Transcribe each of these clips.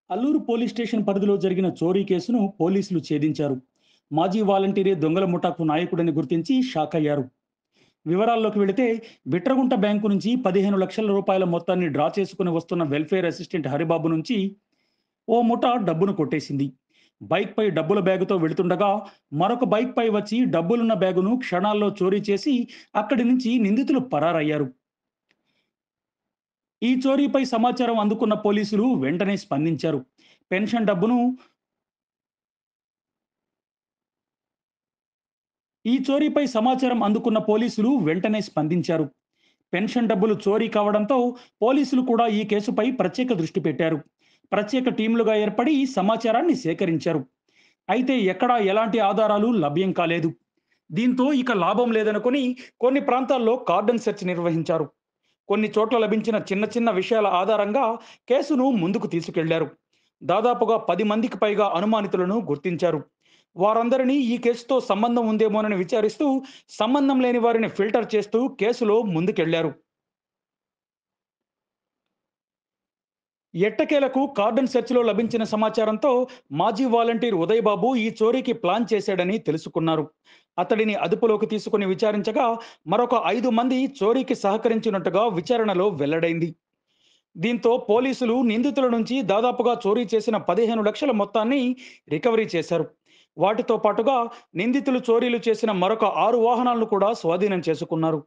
Alluri police station పరిధిలో జరిగిన చోరీ కేసును పోలీసులు ఛేదించారు మాజీ వాలంటీరే దొంగల ముఠాకు నాయకుడని గుర్తించి షాక్ అయ్యారు వివరాల్లోకి వెళితే బిట్రగుంట బ్యాంకు నుంచి పదిహేను లక్షల రూపాయల మొత్తాన్ని డ్రా చేసుకుని వస్తున్న వెల్ఫేర్ అసిస్టెంట్ హరిబాబు నుంచి ఓ ముఠా డబ్బును కొట్టేసింది బైక్ పై డబ్బుల బ్యాగుతో వెళుతుండగా మరొక బైక్ పై వచ్చి డబ్బులున్న బ్యాగును క్షణాల్లో చోరీ చేసి అక్కడి నుంచి నిందితులు పరారయ్యారు ఈ చోరీపై సమాచారం అందుకున్న పోలీసులు వెంటనే స్పందించారు పెన్షన్ డబ్బును ఈ చోరీపై సమాచారం అందుకున్న పోలీసులు వెంటనే స్పందించారు పెన్షన్ డబ్బులు చోరీ కావడంతో పోలీసులు కూడా ఈ కేసుపై ప్రత్యేక దృష్టి పెట్టారు ప్రత్యేక టీంలుగా ఏర్పడి సమాచారాన్ని సేకరించారు అయితే ఎక్కడా ఎలాంటి ఆధారాలు లభ్యం కాలేదు దీంతో ఇక లాభం లేదనుకుని కొన్ని ప్రాంతాల్లో కార్డన్ సెర్చ్ నిర్వహించారు కొన్ని చోట్ల లభించిన చిన్న చిన్న విషయాల ఆధారంగా కేసును ముందుకు తీసుకెళ్లారు దాదాపుగా పది మందికి పైగా అనుమానితులను గుర్తించారు వారందరినీ ఈ కేసుతో సంబంధం ఉందేమోనని విచారిస్తూ సంబంధం లేని వారిని ఫిల్టర్ చేస్తూ కేసులో ముందుకెళ్లారు ఎట్టకేలకు కార్డన్ సెర్చ్లో లభించిన సమాచారంతో మాజీ వాలంటీర్ ఉదయ్ బాబు ఈ చోరీకి ప్లాన్ చేశాడని తెలుసుకున్నారు అతడిని అదుపులోకి తీసుకుని విచారించగా మరొక ఐదు మంది చోరీకి సహకరించినట్టుగా విచారణలో వెల్లడైంది దీంతో పోలీసులు నిందితుల నుంచి దాదాపుగా చోరీ చేసిన పదిహేను లక్షల మొత్తాన్ని రికవరీ చేశారు వాటితో పాటుగా నిందితులు చోరీలు చేసిన మరొక ఆరు వాహనాలను కూడా స్వాధీనం చేసుకున్నారు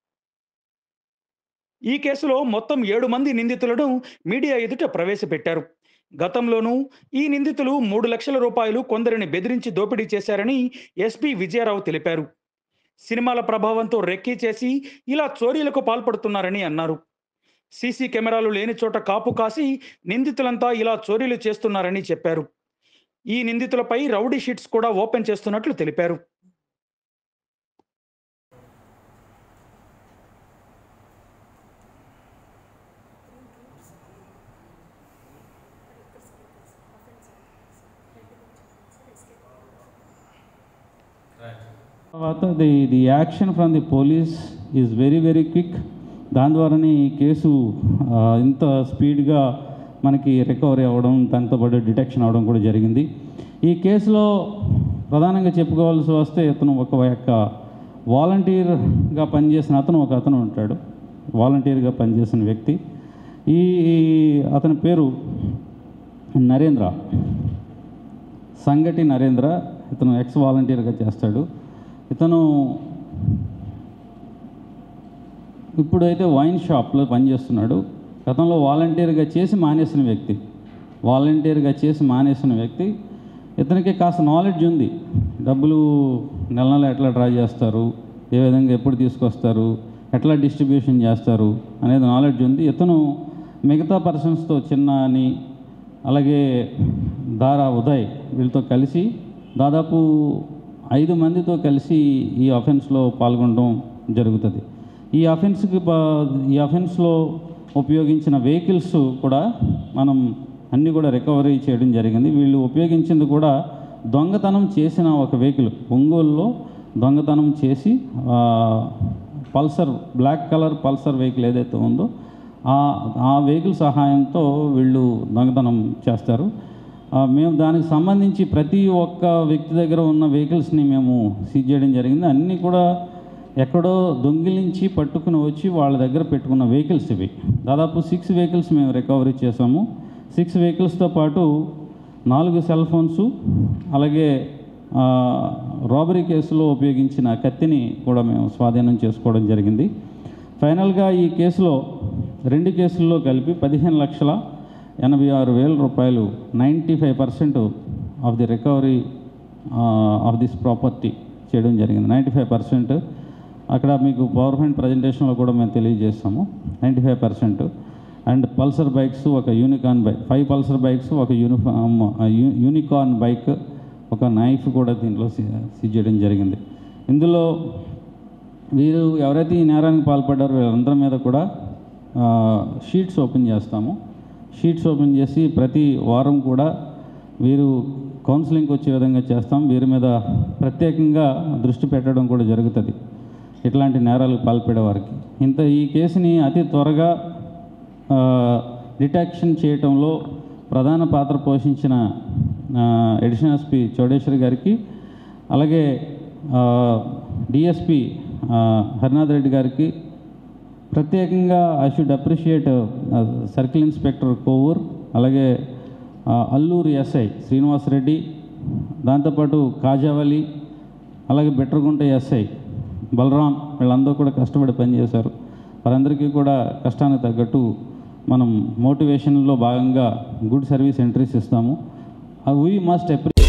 ఈ కేసులో మొత్తం ఏడు మంది నిందితులను మీడియా ఎదుట ప్రవేశపెట్టారు గతంలోనూ ఈ నిందితులు మూడు లక్షల రూపాయలు కొందరిని బెదిరించి దోపిడీ చేశారని ఎస్పీ విజయరావు తెలిపారు సినిమాల ప్రభావంతో రెక్కీ చేసి ఇలా చోరీలకు పాల్పడుతున్నారని అన్నారు సీసీ కెమెరాలు లేని చోట కాపు కాసి నిందితులంతా ఇలా చోరీలు చేస్తున్నారని చెప్పారు ఈ నిందితులపై రౌడీ షీట్స్ కూడా ఓపెన్ చేస్తున్నట్లు తెలిపారు తర్వాత the the action from the police is very very quick దాని ద్వారానే ఈ కేసు ఆ, ఇంత స్పీడ్గా మనకి రికవరీ అవ్వడం దాంతో పాటు డిటెక్షన్ అవ్వడం కూడా జరిగింది ఈ కేసులో ప్రధానంగా చెప్పుకోవాల్సి వస్తే ఇతను ఒక యొక్క వాలంటీర్గా పనిచేసిన అతను ఒక అతను ఉంటాడు వాలంటీర్గా పనిచేసిన వ్యక్తి ఈ ఈ అతని పేరు నరేంద్ర సంగటి నరేంద్ర ఇతను ఎక్స్ వాలంటీర్గా చేస్తాడు ఇతను ఇప్పుడైతే వైన్ షాప్లో పనిచేస్తున్నాడు గతంలో వాలంటీర్గా చేసి మానేసిన వ్యక్తి వాలంటీర్గా చేసి మానేసిన వ్యక్తి ఇతనికి కాస్త నాలెడ్జ్ ఉంది డబ్బులు నెల నెల ఎట్లా డ్రా చేస్తారు ఏ విధంగా ఎప్పుడు తీసుకొస్తారు ఎట్లా డిస్ట్రిబ్యూషన్ చేస్తారు అనేది నాలెడ్జ్ ఉంది ఇతను మిగతా పర్సన్స్తో చిన్న అని అలాగే దారా ఉదయ్ వీళ్ళతో కలిసి దాదాపు ఐదు మందితో కలిసి ఈ అఫెన్స్లో పాల్గొనడం జరుగుతుంది ఈ అఫెన్స్కి ప- ఈ అఫెన్స్లో ఉపయోగించిన వెహికల్స్ కూడా మనం అన్నీ కూడా రికవరీ చేయడం జరిగింది వీళ్ళు ఉపయోగించింది కూడా దొంగతనం చేసిన ఒక వెహికల్ ఒంగోలులో దొంగతనం చేసి ఆ, Pulsar black colour Pulsar vehicle ఏదైతే ఉందో ఆ ఆ వెహికల్ సహాయంతో వీళ్ళు దొంగతనం చేస్తారు ఆ, మేము దానికి సంబంధించి ప్రతి ఒక్క వ్యక్తి దగ్గర ఉన్న వెహికల్స్ని మేము సీజ్ చేయడం జరిగింది అన్నీ కూడా ఎక్కడో దొంగిలించి పట్టుకుని వచ్చి వాళ్ళ దగ్గర పెట్టుకున్న వెహికల్స్ ఇవి దాదాపు సిక్స్ వెహికల్స్ మేము రికవరీ చేసాము సిక్స్ వెహికల్స్తో పాటు నాలుగు సెల్ ఫోన్స్ అలాగే ఆ, రాబరీ కేసులో ఉపయోగించిన కత్తిని కూడా మేము స్వాధీనం చేసుకోవడం జరిగింది ఫైనల్గా ఈ కేసులో రెండు కేసుల్లో కలిపి పదిహేను లక్షల ఎనభై ఆరు వేల రూపాయలు ninety five percent of the recovery of this property చేయడం జరిగింది నైంటీ ఫైవ్ పర్సెంట్ అక్కడ మీకు పవర్ పాయింట్ ప్రజెంటేషన్లో కూడా మేము తెలియజేస్తాము ninety five percent and Pulsar bikes ఒక Unicorn bike five Pulsar bikes ఒక యూనిఫామ్ యూనికార్న్ బైక్ ఒక నైఫ్ కూడా దీంట్లో సీజ్ చేయడం జరిగింది ఇందులో వీరు ఎవరైతే ఈ నేరానికి పాల్పడ్డారో వీళ్ళందరి మీద కూడా ఆ, షీట్స్ ఓపెన్ చేస్తాము షీట్స్ ఓపెన్ చేసి ప్రతి వారం కూడా వీరు కౌన్సిలింగ్కి వచ్చే విధంగా చేస్తాం వీరి మీద ప్రత్యేకంగా దృష్టి పెట్టడం కూడా జరుగుతుంది ఇట్లాంటి నేరాలకు పాల్పడే వారికి ఇంత ఈ కేసుని అతి త్వరగా డిటెక్షన్ చేయటంలో ప్రధాన పాత్ర పోషించిన ఎడిషనల్ ఎస్పి చౌడేశ్వరి గారికి అలాగే డిఎస్పి హరినాథ్ రెడ్డి గారికి ప్రత్యేకంగా I should appreciate circle inspector Kovur అలాగే ఆ, అల్లూరు ఎస్ఐ శ్రీనివాసరెడ్డి దాంతోపాటు కాజావలి అలాగే బెట్రగుంట ఎస్ఐ బలరాం వీళ్ళందరూ కూడా కష్టపడి పనిచేశారు వారందరికీ కూడా కష్టానికి తగ్గట్టు మనం మోటివేషన్లో భాగంగా గుడ్ సర్వీస్ ఎంట్రీస్ ఇస్తాము వీ మస్ట్ అప్రి